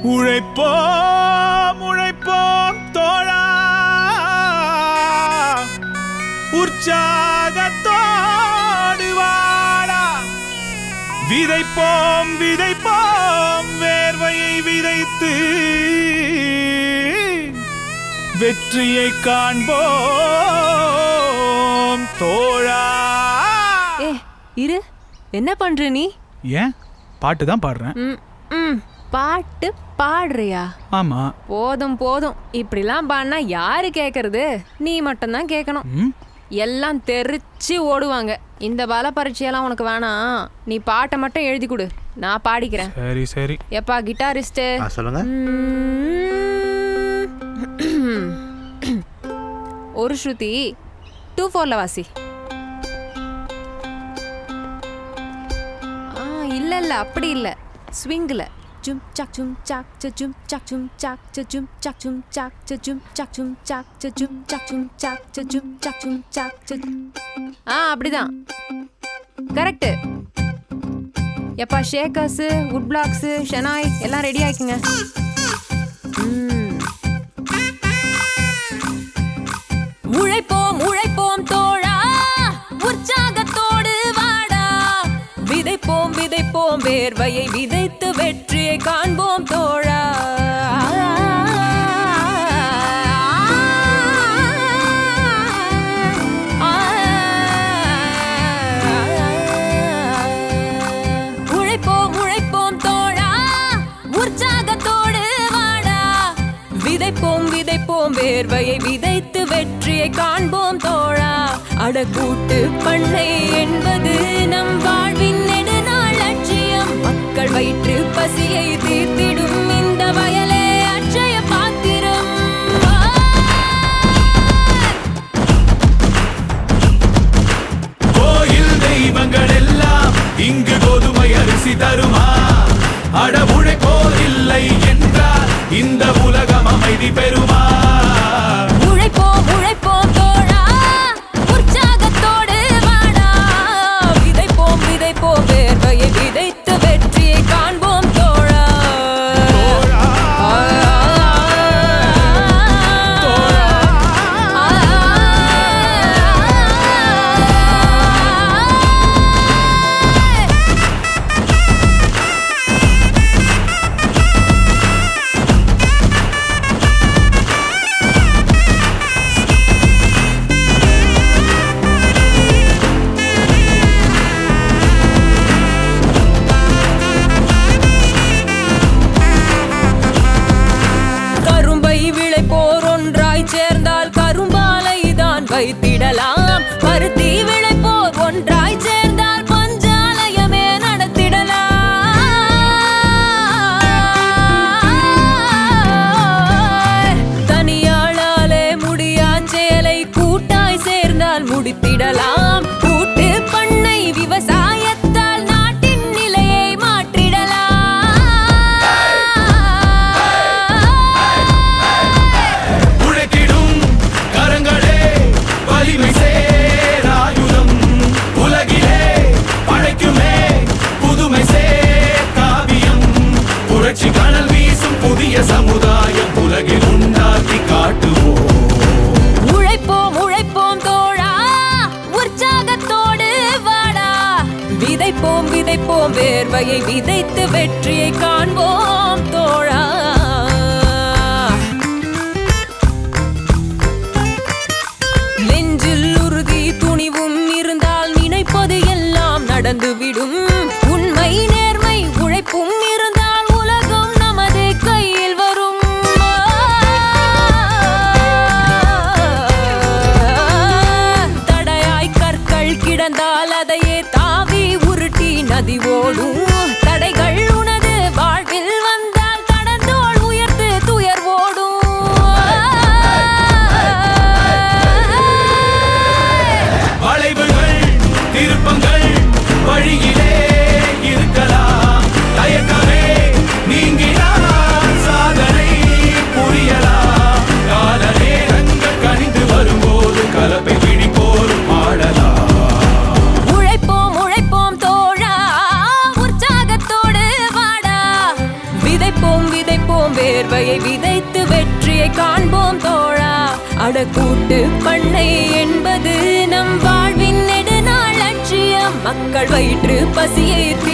உழைப்போம் உழைப்போம் தோழா உற்சாகத்தோடு வாழா விதைப்போம் விதைப்போம் வேர்வையை விதைத்து வெற்றியை காண்போம் தோழா ஏ இரு என்ன பண்ற நீ ஏன் பாட்டு தான் பாடுறேன் ம், ம், பாட்டு பாடுறியா ஆமா போதும் போதும் இப்படிலாம் பாடினா யாரு கேக்குறது நீ மட்டும்தான் கேட்கணும் ம் எல்லாம் தெரிச்சு ஓடுவாங்க இந்த பல பரீட்சையெல்லாம் உனக்கு வேணாம் நீ பாட்டை மட்டும் எழுதி கொடு நான் பாடிக்கிறேன் சரி சரி எப்பா கிட்டாரிஸ்ட்டு ஆ சொல்லுங்க ஒரு ஸ்ருதி டூ ஃபோர்ல வாசி ஆ இல்ல இல்ல அப்படி இல்ல ஸ்விங்கில் ஜும் சாக் ஜும் சாக் ச ஜும் சாக் ஜும் சாக் ச ஜும் சாக் ஜும் சாக் ச ஜும் சாக் ஜும் சாக் ச ஜும் சாக் ஜும் சாக் ச ஜும் சாக் ஜும் சாக் ச ஆ அப்படிதான் கரெக்ட் எப்பா ஷேக்கர்ஸு வுட் பிளாக்ஸு ஷெனாய் எல்லாம் ரெடி ஆயிக்குங்க ம். உழைப்போம் உழைப்போம் தோழா உற்சாகத்தோடு வாடா விதைப்போம் விதைப்போம் வேர்வையை விதைத்து வெற்றியை காண்போம் தோழா உழைப்போம் உழைப்போம் தோழா உற்சாகத்தோடு வாடா விதைப்போம் விதைப்போம் வேர்வையை விதைத்து வெற்றியை காண்போம் தோழா அடக்கூட்டு பண்ணை என்பது நம் வாழ்வின் நெடுநாள் லட்சியம் மக்கள் வயிற்று பசியை தீர்த்திடும் இந்த வயலே அட்சய பாத்திரம் கோயில் தெய்வங்கள் எல்லாம் இங்கு கோதுமை அரிசி தருமா அட உழைப்போர் இல்லை என்றால் இந்த உலகம் அமைதி பெறுமா உழைப்போம் உழைப்போம் தோழா உற்சாகத்தோடு வாடா விதைப்போம் விதைப்போம் வேர்வையை விதைத்து வெற்றியை காண்போம் தோழா கரும்பை விளைப்போர் ஒன்றாய் சேர்ந்தால் கரும்பாலை தான் வைத்திடலாம் பருத்தி விளைப்போர் ஒன்றாய் சேர்ந்தால் பஞ்சாலயமே நடத்திடலாம் தனியாளாலே முடியா சேலை கூட்டாய் சேர்ந்தால் முடித்திடலாம் கூட்டு பண்ணை விவசாயத்தால் நாட்டின் நிலையை மாற்றிடலாம் உழைத்திடும் கரங்களே வலிமை சேராயுதம் உலகிலே படைக்குமே புதுமை சேர் காவியம் புரட்சி கனல் வீசும் புதிய சமுதாயம் உலகில் உண்டாக்கி காட்டுவோம் உழைப்போம் உழைப்போம் தோழா உற்சாகத்தோடு வாடா விதைப்போம் விதைப்போம் வேர்வையை விதைத்து வெற்றியை காண்போம் தோழா நெஞ்சில் உறுதி துணிவும் இருந்தால் நினைப்பது எல்லாம் நடந்துவிடும் உண்மை நேர்மை உழைப்பும் இருந்தால் உலகம் நமது கையில் வரும் தடையாய் கற்கள் கிடந்தால் அதையே தாவி உருட்டி நதி ஓடும் தடைகள் உனது வாழ்வில் வேர்வையை விதைத்து வெற்றியை காண்போம் தோழா அடக்கூட்டு பண்ணை என்பது நம் வாழ்வின் நெடுநாள் லட்சியம் மக்கள் வயிற்று பசியை தீர்க்க